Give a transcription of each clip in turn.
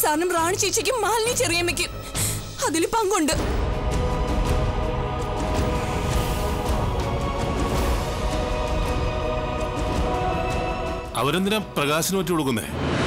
സാറിനും റാണി ചേച്ചിക്കും മാലിനി ചെറിയമ്മയ്ക്കും അതിൽ പങ്കുണ്ട് അവരെന്തിനാ പ്രകാശിന് പറ്റി കൊടുക്കുന്നേ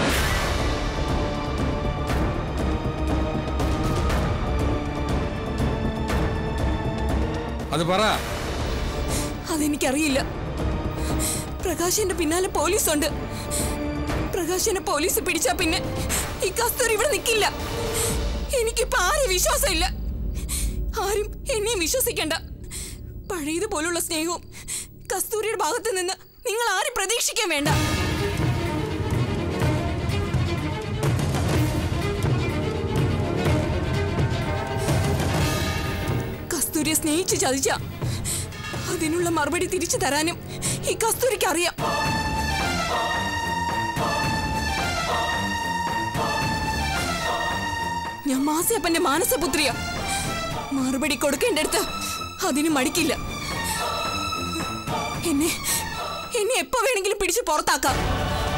അത് പറ അതെനിക്കറിയില്ല പ്രകാശിന്റെ പിന്നാലെ പോലീസുണ്ട് പ്രകാശിനെ പോലീസ് പിടിച്ചാ പിന്നെ ഈ കസ്തൂരി ഇവിടെ നിൽക്കില്ല എനിക്കിപ്പോ ആരും വിശ്വാസമില്ല ആരും എന്നെയും വിശ്വസിക്കണ്ട പഴയതുപോലുള്ള സ്നേഹവും കസ്തൂരിയുടെ ഭാഗത്ത് നിന്ന് നിങ്ങൾ ആരും പ്രതീക്ഷിക്കാൻ വേണ്ട കസ്തൂരിയെ സ്നേഹിച്ച് ചതിച്ച അതിനുള്ള മറുപടി തിരിച്ചു തരാനും ഈ കസ്തൂരിക്ക് അറിയാം ഞാൻ മാസിയപ്പന്റെ മാനസപുത്രിയ മറുപടി കൊടുക്കേണ്ടടുത്ത് അതിന് മടിക്കില്ല എന്നെ എന്നെ എപ്പോ വേണമെങ്കിലും പിടിച്ച് പുറത്താക്കാം